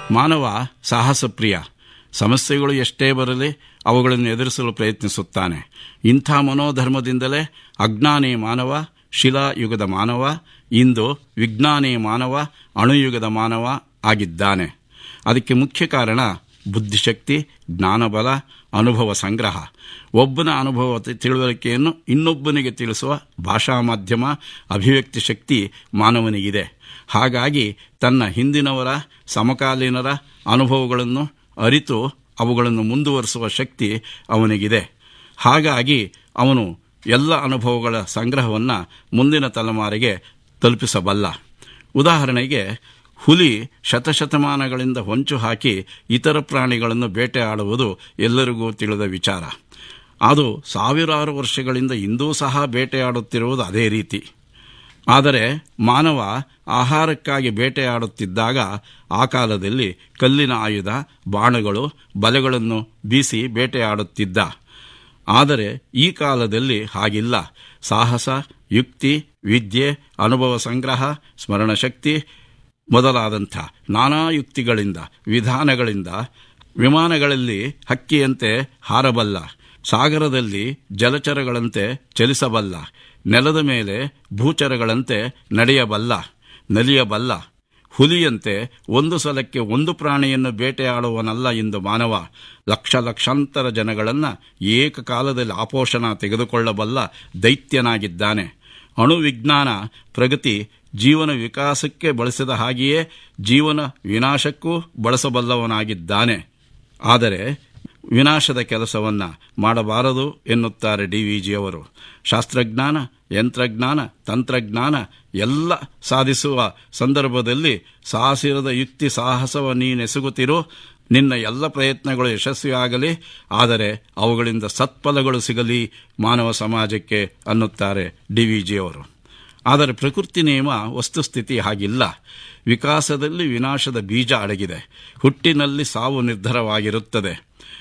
ಮಾನವ ಸಾಹಸಪ್ರಿಯ ಸಮಸ್ಯೆಗಳು ಎಷ್ಟೇ ಬರಲಿ ಅವುಗಳನ್ನು ಎದುರಿಸಲು ಪ್ರಯತ್ನಿಸುತ್ತಾನೆ ಇಂಥ ಮನೋಧರ್ಮದಿಂದಲೇ ಅಜ್ಞಾನಿ ಮಾನವ ಶಿಲಾಯುಗದ ಮಾನವ ಇಂದು ವಿಜ್ಞಾನಿ ಮಾನವ ಅಣುಯುಗದ ಮಾನವ ಆಗಿದ್ದಾನೆ ಅದಕ್ಕೆ ಮುಖ್ಯ ಕಾರಣ ಬುದ್ಧಿಶಕ್ತಿ ಜ್ಞಾನಬಲ ಅನುಭವ ಸಂಗ್ರಹ ಒಬ್ಬನ ಅನುಭವ ತಿಳುವಳಿಕೆಯನ್ನು ಇನ್ನೊಬ್ಬನಿಗೆ ತಿಳಿಸುವ ಭಾಷಾ ಮಾಧ್ಯಮ ಅಭಿವ್ಯಕ್ತಿ ಶಕ್ತಿ ಮಾನವನಿಗಿದೆ ಹಾಗಾಗಿ ತನ್ನ ಹಿಂದಿನವರ ಸಮಕಾಲೀನರ ಅನುಭವಗಳನ್ನು ಅರಿತು ಅವುಗಳನ್ನು ಮುಂದುವರಿಸುವ ಶಕ್ತಿ ಅವನಿಗಿದೆ ಹಾಗಾಗಿ ಅವನು ಎಲ್ಲ ಅನುಭವಗಳ ಸಂಗ್ರಹವನ್ನು ಮುಂದಿನ ತಲೆಮಾರಿಗೆ ತಲುಪಿಸಬಲ್ಲ ಉದಾಹರಣೆಗೆ ಹುಲಿ ಶತಶತಮಾನಗಳಿಂದ ಹೊಂಚು ಹಾಕಿ ಇತರ ಪ್ರಾಣಿಗಳನ್ನು ಬೇಟೆಯಾಡುವುದು ಎಲ್ಲರಿಗೂ ತಿಳಿದ ವಿಚಾರ ಅದು ಸಾವಿರಾರು ವರ್ಷಗಳಿಂದ ಇಂದೂ ಸಹ ಬೇಟೆಯಾಡುತ್ತಿರುವುದು ಅದೇ ರೀತಿ ಆದರೆ ಮಾನವ ಆಹಾರಕ್ಕಾಗಿ ಬೇಟೆಯಾಡುತ್ತಿದ್ದಾಗ ಆ ಕಾಲದಲ್ಲಿ ಕಲ್ಲಿನ ಆಯುಧ ಬಾಣಗಳು ಬಲೆಗಳನ್ನು ಬೀಸಿ ಬೇಟೆಯಾಡುತ್ತಿದ್ದ ಆದರೆ ಈ ಕಾಲದಲ್ಲಿ ಹಾಗಿಲ್ಲ ಸಾಹಸ ಯುಕ್ತಿ ವಿದ್ಯೆ ಅನುಭವ ಸಂಗ್ರಹ ಸ್ಮರಣಶಕ್ತಿ ಮೊದಲಾದಂಥ ನಾನಾ ಯುಕ್ತಿಗಳಿಂದ ವಿಧಾನಗಳಿಂದ ವಿಮಾನಗಳಲ್ಲಿ ಹಕ್ಕಿಯಂತೆ ಹಾರಬಲ್ಲ ಸಾಗರದಲ್ಲಿ ಜಲಚರಗಳಂತೆ ಚಲಿಸಬಲ್ಲ ನೆಲದ ಮೇಲೆ ಭೂಚರಗಳಂತೆ ನಡೆಯಬಲ್ಲ ನಲಿಯಬಲ್ಲ ಹುಲಿಯಂತೆ ಒಂದು ಸಲಕ್ಕೆ ಒಂದು ಪ್ರಾಣಿಯನ್ನು ಬೇಟೆಯಾಡುವನಲ್ಲ ಇಂದು ಮಾನವ ಲಕ್ಷ ಲಕ್ಷಾಂತರ ಜನಗಳನ್ನು ಏಕಕಾಲದಲ್ಲಿ ಆಪೋಷಣ ತೆಗೆದುಕೊಳ್ಳಬಲ್ಲ ದೈತ್ಯನಾಗಿದ್ದಾನೆ ಅಣುವಿಜ್ಞಾನ ಪ್ರಗತಿ ಜೀವನ ವಿಕಾಸಕ್ಕೆ ಬಳಸಿದ ಹಾಗೆಯೇ ಜೀವನ ವಿನಾಶಕ್ಕೂ ಬಳಸಬಲ್ಲವನಾಗಿದ್ದಾನೆ ಆದರೆ ವಿನಾಶದ ಕೆಲಸವನ್ನ ಮಾಡಬಾರದು ಎನ್ನುತ್ತಾರೆ ಡಿ ವಿ ಜಿಯವರು ಶಾಸ್ತ್ರಜ್ಞಾನ ಯಂತ್ರಜ್ಞಾನ ತಂತ್ರಜ್ಞಾನ ಎಲ್ಲ ಸಾಧಿಸುವ ಸಂದರ್ಭದಲ್ಲಿ ಸಾಹಸಿರದ ಯುಕ್ತಿ ಸಾಹಸವ ನೀನೆಸಗುತ್ತಿರೋ ನಿನ್ನ ಎಲ್ಲ ಪ್ರಯತ್ನಗಳು ಯಶಸ್ವಿಯಾಗಲಿ ಆದರೆ ಅವುಗಳಿಂದ ಸತ್ಫಲಗಳು ಸಿಗಲಿ ಮಾನವ ಸಮಾಜಕ್ಕೆ ಅನ್ನುತ್ತಾರೆ ಡಿ ವಿ ಜಿಯವರು ಆದರೆ ಪ್ರಕೃತಿ ನಿಯಮ ವಸ್ತುಸ್ಥಿತಿ ಹಾಗಿಲ್ಲ ವಿಕಾಸದಲ್ಲಿ ವಿನಾಶದ ಬೀಜ ಅಡಗಿದೆ ಹುಟ್ಟಿನಲ್ಲಿ ಸಾವು ನಿರ್ಧಾರವಾಗಿರುತ್ತದೆ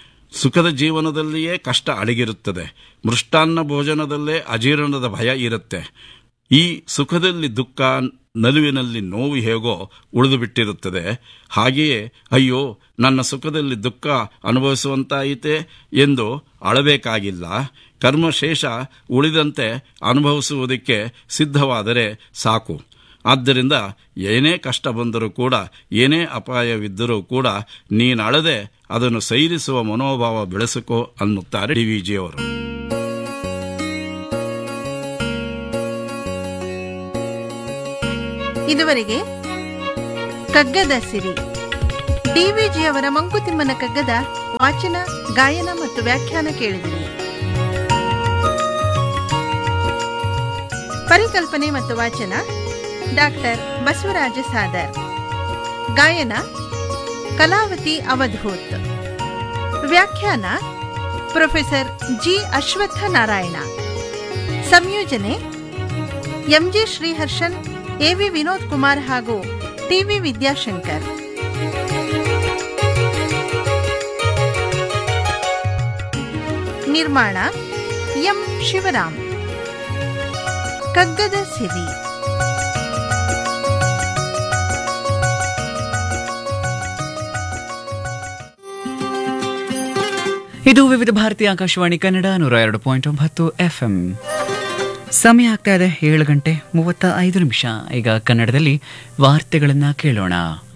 ಸುಖದ ಜೀವನದಲ್ಲಿಯೇ ಕಷ್ಟ ಅಡಗಿರುತ್ತದೆ ಮೃಷ್ಟಾನ್ನ ಭೋಜನದಲ್ಲೇ ಅಜೀರ್ಣದ ಭಯ ಇರುತ್ತೆ ಈ ಸುಖದಲ್ಲಿ ದುಃಖ ನಲುವಿನಲ್ಲಿ ನೋವು ಹೇಗೋ ಉಳಿದು ಬಿಟ್ಟಿರುತ್ತದೆ ಹಾಗೆಯೇ ಅಯ್ಯೋ ನನ್ನ ಸುಖದಲ್ಲಿ ದುಃಖ ಅನುಭವಿಸುವಂತಾಯಿತೆ ಎಂದು ಅಳಬೇಕಾಗಿಲ್ಲ ಕರ್ಮಶೇಷ ಉಳಿದಂತೆ ಅನುಭವಿಸುವುದಕ್ಕೆ ಸಿದ್ಧವಾದರೆ ಸಾಕು ಆದ್ದರಿಂದ ಏನೇ ಕಷ್ಟ ಬಂದರೂ ಕೂಡ ಏನೇ ಅಪಾಯವಿದ್ದರೂ ಕೂಡ ನೀನಳದೆ ಅದನ್ನು ಸೈರಿಸುವ ಮನೋಭಾವ ಬೆಳೆಸಿಕೋ ಅನ್ನುತ್ತಾರೆ ಡಿ ವಿ ಜಿಯವರು ಇದುವರೆಗೆ ಕಗ್ಗದ ಸಿರಿ ಡಿವಿಜಿಯವರ ಮಂಕುತಿಮ್ಮನ ಕಗ್ಗದ ವಾಚನ ಗಾಯನ ಮತ್ತು ವ್ಯಾಖ್ಯಾನ ಕೇಳಿದಿರಿ ಪರಿಕಲ್ಪನೆ ಮತ್ತು ವಾಚನ ಡಾಕ್ಟರ್ ಬಸವರಾಜ ಸಾದರ್ ಗಾಯನ ಕಲಾವತಿ ಅವಧೂತ್ ವ್ಯಾಖ್ಯಾನ ಪ್ರೊಫೆಸರ್ ಜಿ ಅಶ್ವತ್ಥ ನಾರಾಯಣ ಸಂಯೋಜನೆ ಎಂಜಿ ಶ್ರೀಹರ್ಷನ್ ಎವಿ ವಿನೋದ್ ಕುಮಾರ್ ಹಾಗೂ ಟಿವಿ ವಿದ್ಯಾಶಂಕರ್ ನಿರ್ಮಾಣ ಎಂ ಶಿವರಾಮ್ ಕಗ್ಗದ ಸಿರಿ ಇದು ವಿವಿಧ ಭಾರತಿ ಆಕಾಶವಾಣಿ ಕನ್ನಡ ನೂರ ಎರಡು ಪಾಯಿಂಟ್ ಒಂಬತ್ತು ಎಫ್ ಎಂ ಸಮಯ ಆಗ್ತಾ ಇದೆ ಏಳು ಗಂಟೆ ಮೂವತ್ತ ಐದು ನಿಮಿಷ ಈಗ ಕನ್ನಡದಲ್ಲಿ ವಾರ್ತೆಗಳನ್ನು ಕೇಳೋಣ